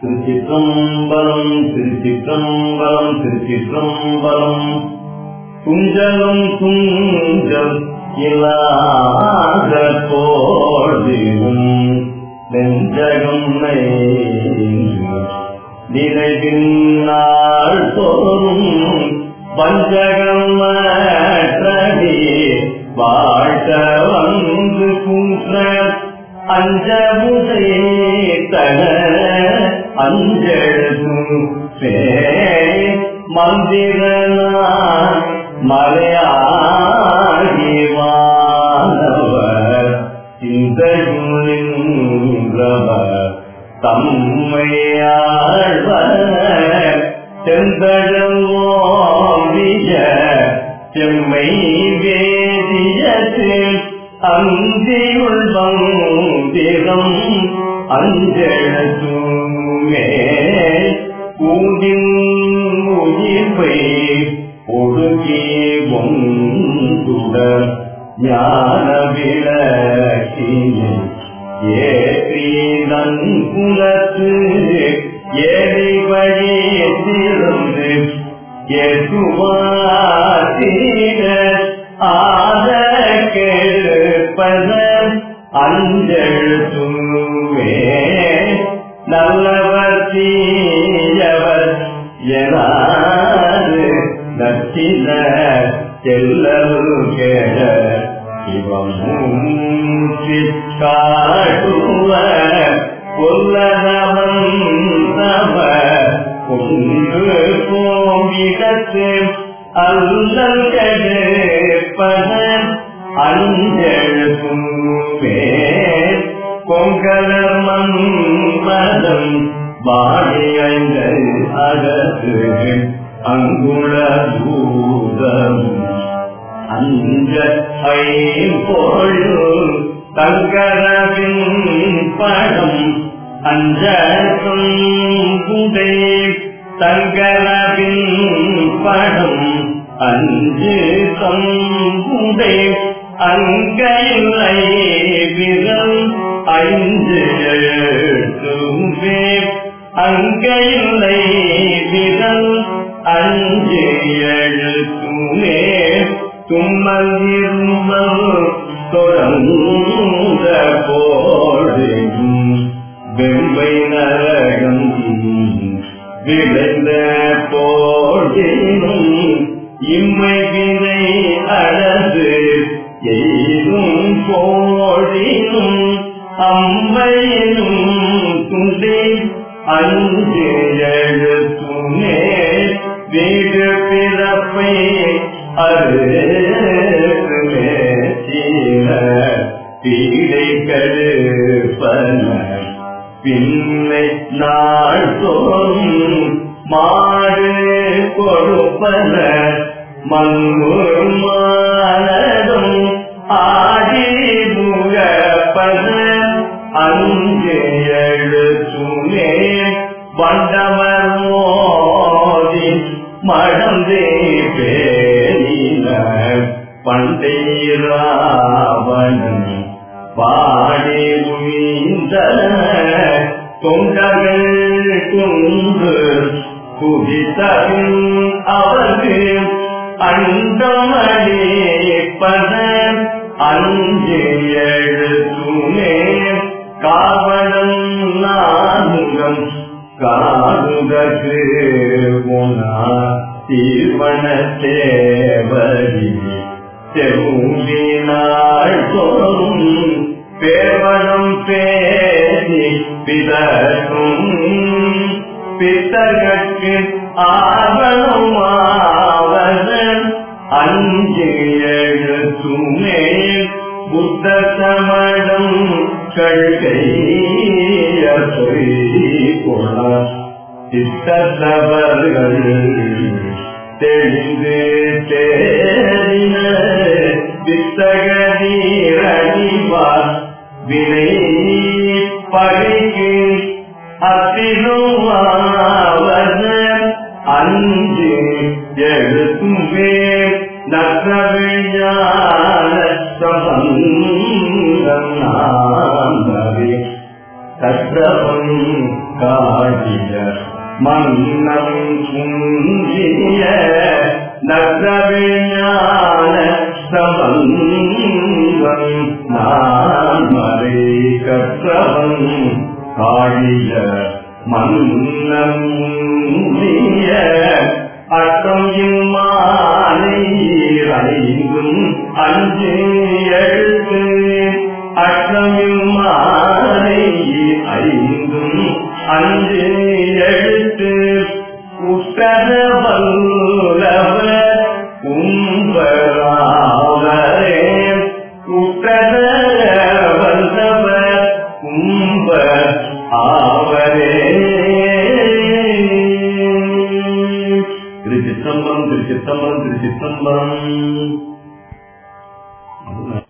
திருச்சிற்றம்பலம் திருச்சிற்றம்பலம் திருச்சிற்றம்பலம் துஞ்சலும் துஞ்சல் இல்லாத போதிலும் நெஞ்சகம் நினைவினாள் தோறும் பஞ்சகம் மாற்றடி வாழ்த்த வந்து குன்ற அஞ்சமுதை தன அஞ்செழுதும் மந்திரனா மலையாகிவானவர் இந்த தம்மையாழ்வர் செந்தழவோவிய செம்மை வேதியத்தில் அந்தியுள்வம் திறம் அஞ்செழுத்துமே ஊதின் உயிர்ப்பை ஒடுக்கி ஒன்றுட ஞான விளக்கினை ஏற்றி நன் குலத்து ஏழை வழி திறந்து எசுவாதீன ஆத கேட்பத அஞ்செழுத்துமே நல்லவர் தீயவர் எனாது நச்சின செல்லரு கேட இவமூற்றி காட்டுவ கொல்லதவன் தவ கொண்டு போமிடத்து அல்லல் கெடுப்பன அஞ்செழுத்துமே கொங்கலர் மன்மதம் வாழியங்கள் அகத்து அங்குள பூதம் அஞ்ச ஐம்பொழு தங்கரவின் படம் அஞ்ச குடை தங்கரவின் படம் அஞ்சு சங்குடை அங்கையில்லை விரல் ஐந்து எழுத்துமே அங்கையில்லை விரல் அஞ்சு எழுத்துமே தும்மல் இருமல் தொடர்ந்த போடும் வெம்பை நரகம் விளைந்த போடினும் இம்மை வினை அழகு எய்தும் போடினும் அம்மையினும் துண்டை அஞ்சு எழுத்துமே வீடு பிறப்பை அருமே சீர பீடை கடுப்பன பின்னை நாள் தோறும் மாடு கொடுப்பன மங்கு மானதும் ஆடி முகப்பன அஞ்சு எழுத்துமே வண்டவர் மோதி மடந்தே பேரின பண்டை ராவணன் பாடி உயிந்த தொண்டர்கள் குன்று குதித்தபின் அவருக்கு அண்டமளிப்பத அஞ்சு எழுத்துமே காவலம் நான்கம் காதுதற்கு உணா தீவன தேவரி செவுவினாள் தோறும் பேவனம் பேசி பிதற்கும் பித்தகற்கு ஆவணம் ஆவதன் அஞ்சு எழுத்துமே புத்த சமடம் கழ்கைய கொள்ள சித்தவர்கள் தெளிந்து தேறின வித்தகதீரணிவார் வினை பகைக்கு அத்திருவாவது அஞ்சு எழுத்துமே நற்றவிழான சம்பந்தம் நாந்தவே கற்றவன் காடிய மன்னம் குன்றிய நகவிஞான சம்பந்தன் நான் மறை கற்றவன் காடிய மன்னம் குன்றிய அற்றம் இம்மாலை ஐந்தும் அஞ்சு எழுத்து அற்றம் இம்மாலை ஐந்தும் அஞ்சு எழுத்து உத்தர